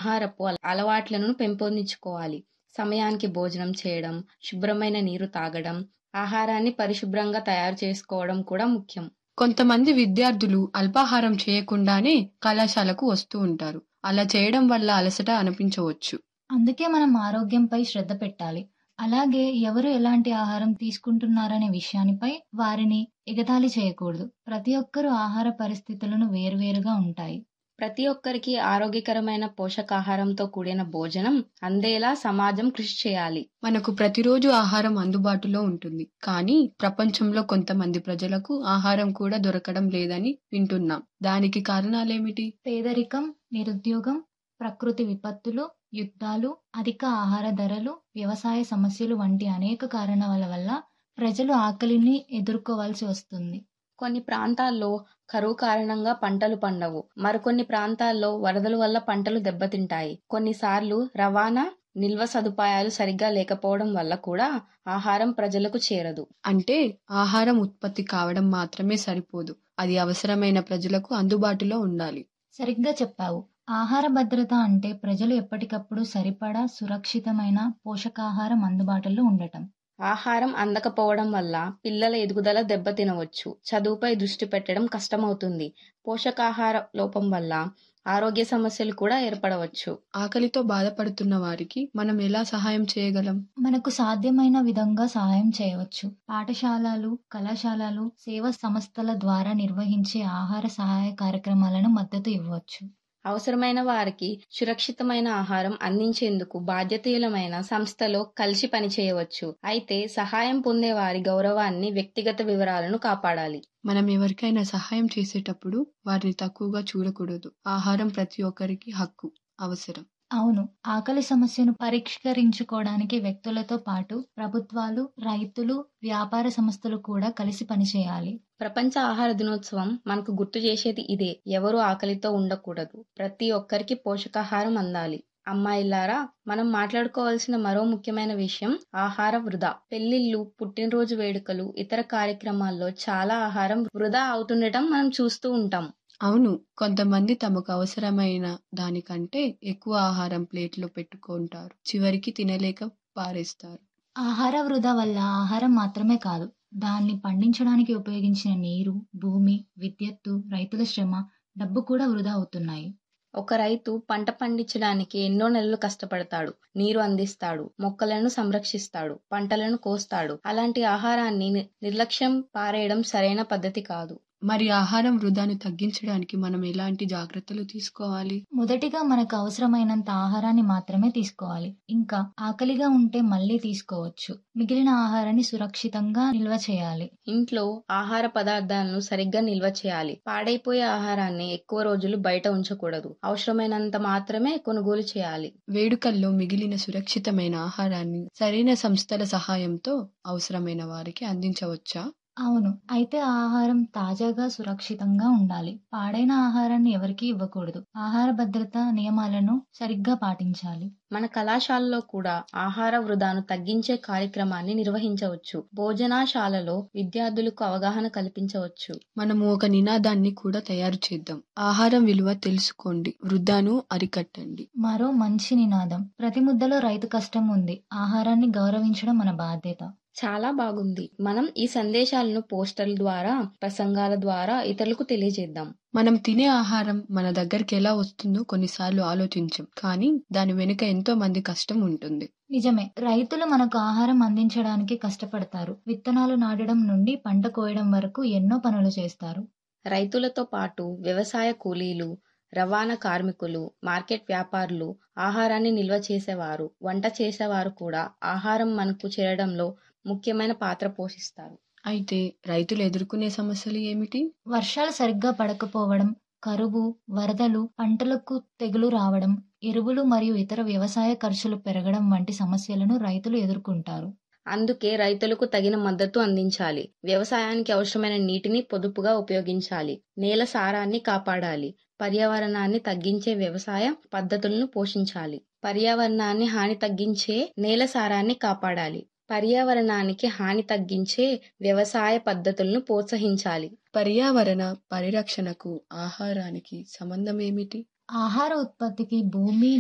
ఆహారపు అలవాట్లను పెంపొందించుకోవాలి సమయానికి భోజనం చేయడం శుభ్రమైన నీరు తాగడం ఆహారాన్ని పరిశుభ్రంగా తయారు చేసుకోవడం కూడా ముఖ్యం కొంతమంది విద్యార్థులు అల్పాహారం చేయకుండానే కళాశాలకు వస్తూ ఉంటారు అలా చేయడం వల్ల అలసట అనిపించవచ్చు అందుకే మనం ఆరోగ్యంపై శ్రద్ధ పెట్టాలి అలాగే ఎవరు ఎలాంటి ఆహారం తీసుకుంటున్నారనే విషయానిపై వారిని ఎగతాళి చేయకూడదు ప్రతి ఒక్కరూ ఆహార పరిస్థితులను వేరువేరుగా ఉంటాయి ప్రతి ఒక్కరికి ఆరోగ్యకరమైన పోషకాహారంతో కూడిన భోజనం అందేలా సమాజం కృషి చేయాలి మనకు ప్రతిరోజు ఆహారం అందుబాటులో ఉంటుంది కానీ ప్రపంచంలో కొంతమంది ప్రజలకు ఆహారం కూడా దొరకడం లేదని వింటున్నాం దానికి కారణాలేమిటి పేదరికం నిరుద్యోగం ప్రకృతి విపత్తులు యుద్ధాలు అధిక ఆహార ధరలు వ్యవసాయ సమస్యలు వంటి అనేక కారణాల వల్ల ప్రజలు ఆకలిని ఎదుర్కోవాల్సి వస్తుంది కొన్ని ప్రాంతాల్లో కరువు కారణంగా పంటలు పండవు మరికొన్ని ప్రాంతాల్లో వరదల వల్ల పంటలు దెబ్బతింటాయి కొన్నిసార్లు రవాణా నిల్వ సదుపాయాలు సరిగ్గా లేకపోవడం వల్ల కూడా ఆహారం ప్రజలకు చేరదు అంటే ఆహారం ఉత్పత్తి కావడం మాత్రమే సరిపోదు అది అవసరమైన ప్రజలకు అందుబాటులో ఉండాలి సరిగ్గా చెప్పావు ఆహార భద్రత అంటే ప్రజలు ఎప్పటికప్పుడు సరిపడా సురక్షితమైన పోషకాహారం అందుబాటులో ఉండటం ఆహారం అందకపోవడం వల్ల పిల్లల ఎదుగుదల దెబ్బతినవచ్చు చదువుపై దృష్టి పెట్టడం కష్టమవుతుంది పోషకాహార లోపం వల్ల ఆరోగ్య సమస్యలు కూడా ఏర్పడవచ్చు ఆకలితో బాధపడుతున్న వారికి మనం ఎలా సహాయం చేయగలం మనకు సాధ్యమైన విధంగా సహాయం చేయవచ్చు పాఠశాలలు కళాశాలలు సేవా సంస్థల ద్వారా నిర్వహించే ఆహార సహాయ కార్యక్రమాలను మద్దతు ఇవ్వచ్చు అవసరమైన వారికి సురక్షితమైన ఆహారం అందించేందుకు బాధ్యతీయులమైన సంస్థలో కలిసి పనిచేయవచ్చు అయితే సహాయం పొందే వారి గౌరవాన్ని వ్యక్తిగత వివరాలను కాపాడాలి మనం ఎవరికైనా సహాయం చేసేటప్పుడు వారిని తక్కువగా చూడకూడదు ఆహారం ప్రతి ఒక్కరికి హక్కు అవసరం అవును ఆకలి సమస్యను పరిష్కరించుకోవడానికి వ్యక్తులతో పాటు ప్రభుత్వాలు రైతులు వ్యాపార సంస్థలు కూడా కలిసి పనిచేయాలి ప్రపంచ ఆహార దినోత్సవం మనకు గుర్తు చేసేది ఇదే ఎవరు ఆకలితో ఉండకూడదు ప్రతి ఒక్కరికి పోషకాహారం అందాలి అమ్మాయిలారా మనం మాట్లాడుకోవాల్సిన మరో ముఖ్యమైన విషయం ఆహార వృధా పెళ్లిళ్ళు పుట్టినరోజు వేడుకలు ఇతర కార్యక్రమాల్లో చాలా ఆహారం వృధా అవుతుండటం మనం చూస్తూ ఉంటాం అవును కొంతమంది తమకు అవసరమైన దానికంటే ఎక్కువ ఆహారం ప్లేట్లో పెట్టుకుంటారు చివరికి తినలేక పారేస్తారు ఆహార వృధా వల్ల ఆహారం మాత్రమే కాదు దాన్ని పండించడానికి ఉపయోగించిన నీరు భూమి విద్యుత్తు రైతుల శ్రమ డబ్బు కూడా వృధా అవుతున్నాయి ఒక రైతు పంట పండించడానికి ఎన్నో నెలలు కష్టపడతాడు నీరు అందిస్తాడు మొక్కలను సంరక్షిస్తాడు పంటలను కోస్తాడు అలాంటి ఆహారాన్ని నిర్లక్ష్యం పారేయడం సరైన పద్ధతి కాదు మరి ఆహారం వృధాను తగ్గించడానికి మనం ఎలాంటి జాగ్రత్తలు తీసుకోవాలి మొదటిగా మనకు అవసరమైనంత ఆహారాన్ని మాత్రమే తీసుకోవాలి ఇంకా ఆకలిగా ఉంటే మళ్ళీ తీసుకోవచ్చు మిగిలిన ఆహారాన్ని సురక్షితంగా నిల్వ చేయాలి ఇంట్లో ఆహార పదార్థాలను సరిగ్గా నిల్వ చేయాలి పాడైపోయే ఆహారాన్ని ఎక్కువ రోజులు బయట ఉంచకూడదు అవసరమైనంత మాత్రమే కొనుగోలు చేయాలి వేడుకల్లో మిగిలిన సురక్షితమైన ఆహారాన్ని సరైన సంస్థల సహాయంతో అవసరమైన వారికి అందించవచ్చా అవును అయితే ఆహారం తాజాగా సురక్షితంగా ఉండాలి పాడైన ఆహారాన్ని ఎవరికీ ఇవ్వకూడదు ఆహార భద్రత నియమాలను సరిగ్గా పాటించాలి మన కళాశాలలో కూడా ఆహార వృధాను తగ్గించే కార్యక్రమాన్ని నిర్వహించవచ్చు భోజనాశాలలో విద్యార్థులకు అవగాహన కల్పించవచ్చు మనము ఒక నినాదాన్ని కూడా తయారు చేద్దాం ఆహారం విలువ తెలుసుకోండి వృధాను అరికట్టండి మరో మంచి నినాదం ప్రతి ముద్దలో రైతు కష్టం ఉంది ఆహారాన్ని గౌరవించడం మన బాధ్యత చాలా బాగుంది మనం ఈ సందేశాలను పోస్టర్ల ద్వారా ప్రసంగాల ద్వారా ఇతరులకు తెలియజేద్దాం మనం తినే ఆహారం మన దగ్గరికి ఎలా వస్తుందో కొన్నిసార్లు ఆలోచించం కానీ దాని వెనుక ఎంతో మంది కష్టం ఉంటుంది నిజమే రైతులు మనకు ఆహారం అందించడానికి కష్టపడతారు విత్తనాలు నాటడం నుండి పంట కోయడం వరకు ఎన్నో పనులు చేస్తారు రైతులతో పాటు వ్యవసాయ కూలీలు రవాణా కార్మికులు మార్కెట్ వ్యాపారులు ఆహారాన్ని నిల్వ చేసేవారు వంట చేసేవారు కూడా ఆహారం మనకు చేరడంలో ముఖ్యమైన పాత్ర పోషిస్తారు అయితే రైతులు ఎదుర్కొనే సమస్యలు ఏమిటి వర్షాలు సరిగ్గా పడకపోవడం కరువు వరదలు పంటలకు తెగులు రావడం ఎరువులు మరియు ఇతర వ్యవసాయ ఖర్చులు పెరగడం వంటి సమస్యలను రైతులు ఎదుర్కొంటారు అందుకే రైతులకు తగిన మద్దతు అందించాలి వ్యవసాయానికి అవసరమైన నీటిని పొదుపుగా ఉపయోగించాలి నేల సారాన్ని కాపాడాలి పర్యావరణాన్ని తగ్గించే వ్యవసాయ పద్ధతులను పోషించాలి పర్యావరణాన్ని హాని తగ్గించే నేల సారాన్ని కాపాడాలి పర్యావరణానికి హాని తగ్గించే వ్యవసాయ పద్ధతులను ప్రోత్సహించాలి పర్యావరణ పరిరక్షణకు ఆహారానికి సంబంధం ఏమిటి ఆహార ఉత్పత్తికి భూమి